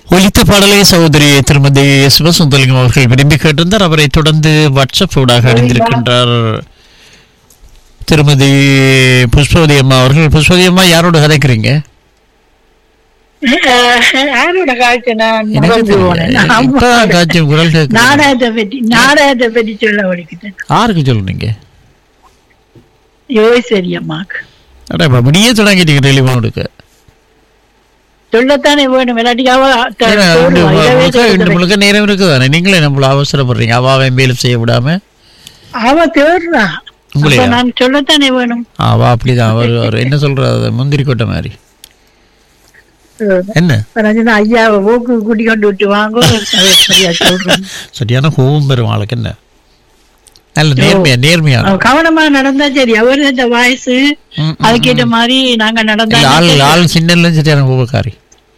ஒலித்த பாடலை சகோதரி திருமதி சிவசுந்தலிங்கம் அவர்கள் விரும்பி கேட்டிருந்தார் அவரை தொடர்ந்து வாட்ஸ்அப் ஊடாக அணிந்திருக்கின்றார் திருமதி புஷ்பவதி அம்மா அவர்கள் புஷ்பவதி அம்மா யாரோட கதைக்கிறீங்க யாரோட காய்ச்ச நான் எனக்கு மறந்து தெரியல. போனேன். ஆமா. இப்பதான் காய்ச்சல் குரல் கேட்குது நாடகத்தை பற்றி நாடகத்தை பற்றி சொல்ல வலிக்கிட்டேன் யாருக்கு சொல்லுங்க யோசரி அம்மாக்கு அடா இப்ப முடியே தொடங்கிட்டீங்க டெலிஃபோன் எடுக்க சொல்லத்தானே வேணும் இல்லாட்டிக்காவ ஏன்னா, ரெண்டு முழுக்க ரெண்டு முழுக்க நேரம் இருக்குதானே நீங்களே நம்மள அவசரப்படுறீங்க அவாவை மேலும் செய்ய விடாம அவ தேடுறா உங்களையா? அப்ப நான் சொல்லத்தானே வேணும் அவா அப்படிதான் அவர் அவர் என்ன சொல்றது முந்திரி கொட்டை மாதிரி என்ன ரஞ்சனா ஐயாவை ஓக்கு கூட்டி கொண்டு விட்டு வாங்க அது சரியா சொல்றேன் சரியான கோபம் பெறும் ஆளுக்கு என்ன நல்ல நேர்மையா நேர்மையா அவ கவனமா நடந்தா சரி அவரு இந்த வயசு ம், ம், அதுக்கேற்ற மாதிரி நாங்க நடந்தா இல்ல, ஆள் ஆள் சின்ன சரியான கோபக்காரி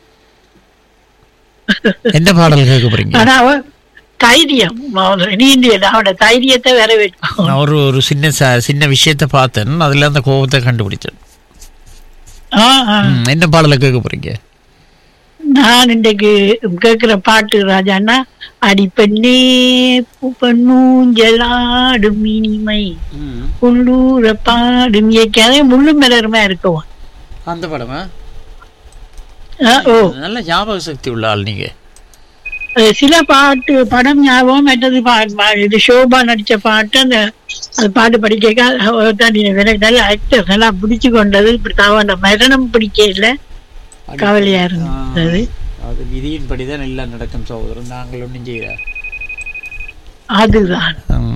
என்ன பாடல் கேட்க போறீங்க ஆனா அவ தைரியம் அவ- நீண்டி அவனோட தைரியத்தை வேற வைக்கும் நான் ஒரு ஒரு சின்ன ச- சின்ன விஷயத்த பார்த்தேன் அதுல அந்த கோபத்தை கண்டுபிடிச்சேன் ஆ, ஆ. ம், என்ன பாடலை கேட்க போறீங்க நான் இன்றைக்கு கேட்கிற பாட்டு ராஜாண்ணா அடி பெண்ணே பெண்ணூஞ்சலாடும் இனிமை உள்ளூர பாடும் இயக்காத முள்ளு மிளறுமா இருக்கும் அந்த படமா ஆ, ஓ நல்ல ஞாபக சக்தி உள்ள ஆள் நீங்க அது சில பாட்டு படம் ஞாபகம் மற்றது பா- பா- இது ஷோபா நடிச்ச பாட்டு அந்த அந்த பாட்டு படிக்க எனக்கு நல்ல ஆக்டர் நல்லா பிடிச்சு கொண்டது இப்படி தவ- அந்த மரணம் பிடிக்க இல்ல கவலையா இருந்தது அது விதியின்படி தான் எல்லாம் நடக்கும் சகோதரன் நாங்கள் ஒன்றும் செய்யல அதுதான்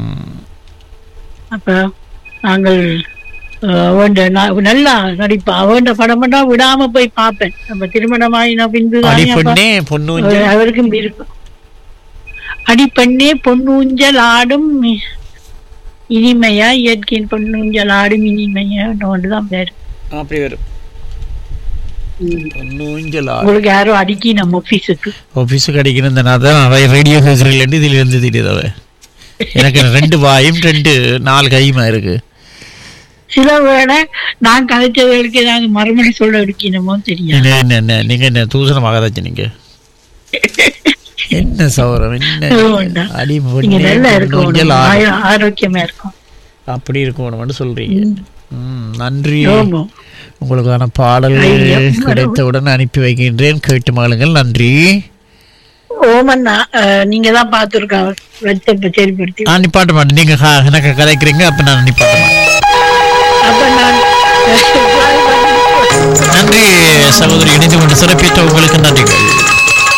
அப்ப நாங்கள் அஹ், அவன்ட ந- நல்லா நடிப்பா அவன்ட படமெண்டா விடாம போய் பார்ப்பேன் நம்ம திருமணமாயின பின்பு தானே அப்ப, அடிப்பண்ணே பொண்ணு அஹ், அவருக்கும் இருக்கும் அடிப்பெண்ணே பொன்னூஞ்சல் ஆடும் இ- இனிமையா இயற்கையின் பொன்னூஞ்சல் ஆடும் இனிமையா ஒன்றுதான் பேரு அப்படி வரும் பொன்னூஞ்சல் உங்களுக்கு யாரும் அடிக்கி நம்ம ஆபீஸுக்கு ஆஃபீஸுக்கு அடிக்கிற இந்த நான் தான் நிறைய ரேடியோ கேட்குறீங்களேன்னு இதுல இருந்து தெரியுது அவ எனக்கு ரெண்டு வாயும் ரெண்டு நாலு கையுமா இருக்கு சில வேளை நான் கதைச்சவர்களுக்கு ஏதாவது மறுமொழி சொல்ல இருக்கணுமோ தெரியாது என்ன என்ன என்ன நீங்க என்ன தூசணமாக தாச்சு நீங்க என்ன சௌரம் என்ன வேண்டாம். அடி நீங்க பொண்ணே, நல்லா இருக்கும் பொன்னூஞ்சல் ஆடும். ஆ- ஆரோக்கியமா இருக்கும் அப்படி இருக்கணும்னு சொல்றீங்க ம், நன்றி ஆமா. உங்களுக்கான பாடல் ஐயம். கிடைத்தவுடன் அனுப்பி வைக்கின்றேன் கேட்டு மகளுங்கள் நன்றி ஓமண்ணா அஹ், நீங்க தான் பாத்துருக்கா வெத்தப்ப சரிப்படுத்தி நான் நிப்பாட்ட மாட்டேன் நீங்க கா- எனக்கு கதைக்கிறீங்க அப்ப நான் நிப்பாட்ட மாட்டேன் அப்ப நான் நன்றி சகோதரி இணைந்து கொண்டு சிறப்பித்த உங்களுக்கு நன்றிகள்